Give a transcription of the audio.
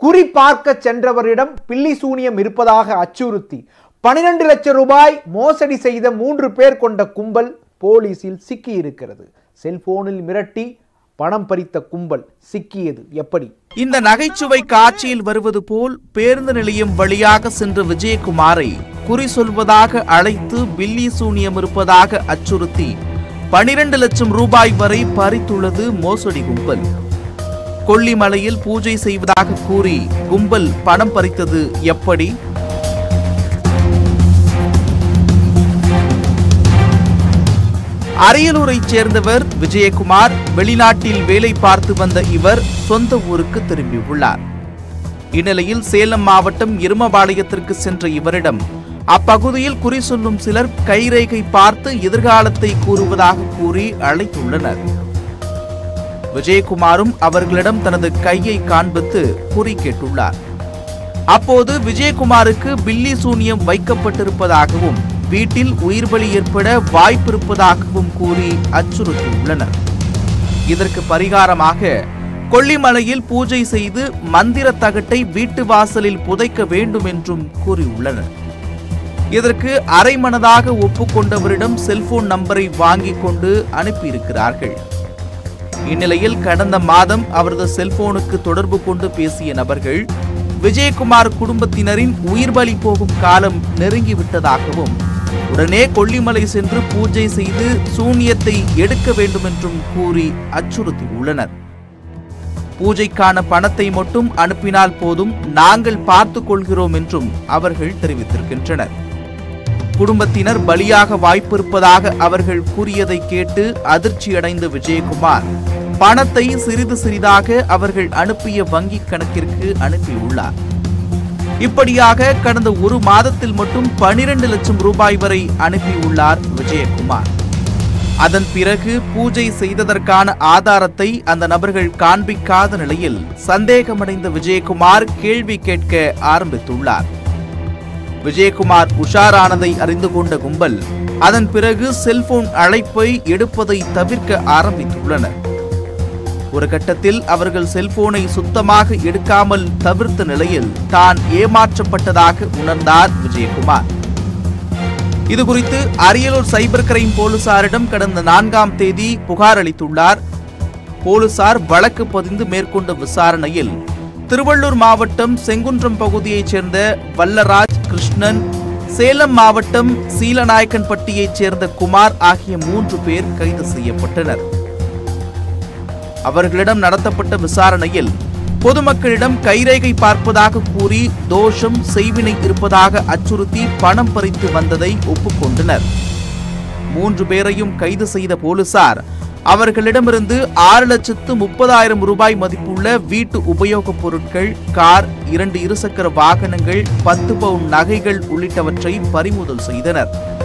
குறி பார்க்க சென்றவரிடம் பில்லி சூனியம் இருப்பதாக அச்சுறுத்தி பனிரெண்டு லட்சம் ரூபாய் மோசடி செய்த மூன்று பேர் கொண்ட கும்பல் போலீசில் சிக்கியிருக்கிறது செல்போனில் மிரட்டி பணம் பறித்த கும்பல் சிக்கியது எப்படி இந்த நகைச்சுவை காட்சியில் வருவது போல் பேருந்து நிலையம் வழியாக சென்ற விஜயகுமாரை குறி சொல்வதாக அழைத்து பில்லி சூனியம் இருப்பதாக அச்சுறுத்தி பனிரெண்டு லட்சம் ரூபாய் வரை பறித்துள்ளது மோசடி கும்பல் கொல்லிமலையில் பூஜை செய்வதாக கூறி கும்பல் பணம் பறித்தது எப்படி அரியலூரைச் சேர்ந்தவர் விஜயகுமார் வெளிநாட்டில் வேலை பார்த்து வந்த இவர் சொந்த ஊருக்கு திரும்பியுள்ளார் இந்நிலையில் சேலம் மாவட்டம் எருமபாளையத்திற்கு சென்ற இவரிடம் அப்பகுதியில் குறி சொல்லும் சிலர் கைரேகை பார்த்து எதிர்காலத்தை கூறுவதாக கூறி அழைத்துள்ளனர் விஜயகுமாரும் அவர்களிடம் தனது கையை காண்பித்து குறி கேட்டுள்ளார் அப்போது விஜயகுமாருக்கு பில்லி சூனியம் வைக்கப்பட்டிருப்பதாகவும் வீட்டில் உயிர் பலி ஏற்பட வாய்ப்பிருப்பதாகவும் கூறி அச்சுறுத்தியுள்ளனர் இதற்கு பரிகாரமாக கொல்லிமலையில் பூஜை செய்து மந்திர தகட்டை வீட்டு வாசலில் புதைக்க வேண்டும் என்றும் கூறியுள்ளனர் இதற்கு அரைமனதாக ஒப்புக்கொண்டவரிடம் செல்போன் நம்பரை வாங்கிக் கொண்டு அனுப்பியிருக்கிறார்கள் இந்நிலையில் கடந்த மாதம் அவரது செல்போனுக்கு தொடர்பு கொண்டு பேசிய நபர்கள் விஜயகுமார் குடும்பத்தினரின் உயிர் பலி போகும் காலம் நெருங்கிவிட்டதாகவும் உடனே கொல்லிமலை சென்று பூஜை செய்து சூனியத்தை எடுக்க வேண்டும் என்றும் கூறி அச்சுறுத்தியுள்ளனர் பூஜைக்கான பணத்தை மட்டும் அனுப்பினால் போதும் நாங்கள் பார்த்துக் கொள்கிறோம் என்றும் அவர்கள் தெரிவித்திருக்கின்றனர் குடும்பத்தினர் பலியாக வாய்ப்பிருப்பதாக அவர்கள் கூறியதை கேட்டு அதிர்ச்சியடைந்த விஜயகுமார் பணத்தை சிறிது சிறிதாக அவர்கள் அனுப்பிய வங்கிக் கணக்கிற்கு அனுப்பியுள்ளார் இப்படியாக கடந்த ஒரு மாதத்தில் மட்டும் பனிரெண்டு லட்சம் ரூபாய் வரை அனுப்பியுள்ளார் விஜயகுமார் அதன் பிறகு பூஜை செய்ததற்கான ஆதாரத்தை அந்த நபர்கள் காண்பிக்காத நிலையில் சந்தேகமடைந்த விஜயகுமார் கேள்வி கேட்க ஆரம்பித்துள்ளார் விஜயகுமார் உஷாரானதை அறிந்து கொண்ட கும்பல் அதன் பிறகு செல்போன் அழைப்பை எடுப்பதை தவிர்க்க ஆரம்பித்துள்ளனர் ஒரு கட்டத்தில் அவர்கள் செல்போனை சுத்தமாக எடுக்காமல் தவிர்த்த நிலையில் தான் ஏமாற்றப்பட்டதாக உணர்ந்தார் விஜயகுமார் இது குறித்து அரியலூர் சைபர் கிரைம் போலீசாரிடம் கடந்த நான்காம் தேதி புகார் அளித்துள்ளார் போலீசார் வழக்கு பதிந்து மேற்கொண்ட விசாரணையில் திருவள்ளூர் மாவட்டம் செங்குன்றம் பகுதியைச் சேர்ந்த வல்லராஜ் கிருஷ்ணன் சேலம் மாவட்டம் சீலநாயக்கன்பட்டியைச் சேர்ந்த குமார் ஆகிய மூன்று பேர் கைது செய்யப்பட்டனர் அவர்களிடம் நடத்தப்பட்ட விசாரணையில் பொதுமக்களிடம் கைரேகை பார்ப்பதாக கூறி தோஷம் செய்வினை இருப்பதாக அச்சுறுத்தி பணம் பறித்து வந்ததை ஒப்புக்கொண்டனர் மூன்று பேரையும் கைது செய்த போலீசார் அவர்களிடமிருந்து ஆறு லட்சத்து முப்பதாயிரம் ரூபாய் மதிப்புள்ள வீட்டு உபயோகப் பொருட்கள் கார் இரண்டு இருசக்கர வாகனங்கள் பத்து பவுன் நகைகள் உள்ளிட்டவற்றை பறிமுதல் செய்தனர்